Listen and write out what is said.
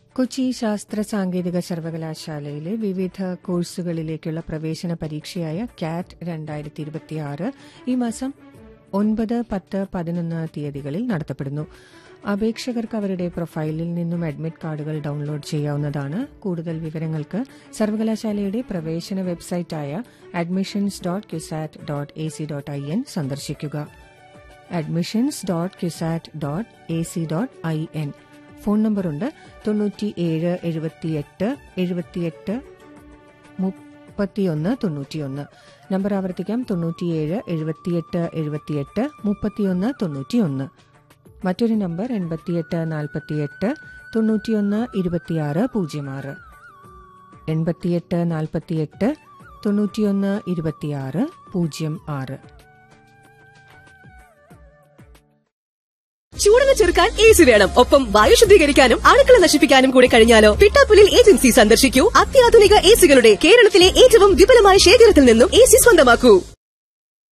കൊച്ചി ശാസ്ത്ര സാങ്കേതിക സർവകലാശാലയിലെ വിവിധ കോഴ്സുകളിലേക്കുള്ള പ്രവേശന പരീക്ഷയായ കാറ്റ് രണ്ടായിരത്തി ഇരുപത്തിയാറ് ഈ മാസം ഒൻപത് പത്ത് പതിനൊന്ന് തീയതികളിൽ നടത്തപ്പെടുന്നു അപേക്ഷകർക്ക് അവരുടെ പ്രൊഫൈലിൽ നിന്നും അഡ്മിറ്റ് കാർഡുകൾ ഡൌൺലോഡ് ചെയ്യാവുന്നതാണ് കൂടുതൽ വിവരങ്ങൾക്ക് സർവകലാശാലയുടെ പ്രവേശന വെബ്സൈറ്റായ admissions dot CUSAT dot A C dot I N സന്ദർശിക്കുക admissions dot CUSAT dot A C dot I N phone നമ്പറുണ്ട് തൊണ്ണൂറ്റിയേഴ് എഴുപത്തിയെട്ട് എഴുപത്തിയെട്ട് മുപ്പത്തിയൊന്ന് തൊണ്ണൂറ്റിയൊന്ന് നമ്പർ ആവർത്തിക്കാം തൊണ്ണൂറ്റിയേഴ് എഴുപത്തിയെട്ട് എഴുപത്തിയെട്ട് മുപ്പത്തിയൊന്ന് തൊണ്ണൂറ്റിയൊന്ന് മറ്റൊരു നമ്പർ എൺപത്തിയെട്ട് നാൽപ്പത്തിയെട്ട് തൊണ്ണൂറ്റിയൊന്ന് ഇരുപത്തിയാറ് പൂജ്യം ആറ് എൺപത്തിയെട്ട് നാൽപ്പത്തിയെട്ട് തൊണ്ണൂറ്റിയൊന്ന് ഇരുപത്തിയാറ് പൂജ്യം ആറ് ചൂടിനെ ചെറുക്കാൻ എ സി വേണം ഒപ്പം വായു ശുദ്ധീകരിക്കാനും അണുക്കളെ നശിപ്പിക്കാനും കൂടി കഴിഞ്ഞാലോ പിട്ടാപ്പുലിൽ ഏജൻസി സന്ദർശിക്കൂ അത്യാധുനിക എ സികളുടെ കേരളത്തിലെ ഏറ്റവും വിപുലമായ ശേഖരത്തിൽ നിന്നും എ സി സ്വന്തമാക്കൂ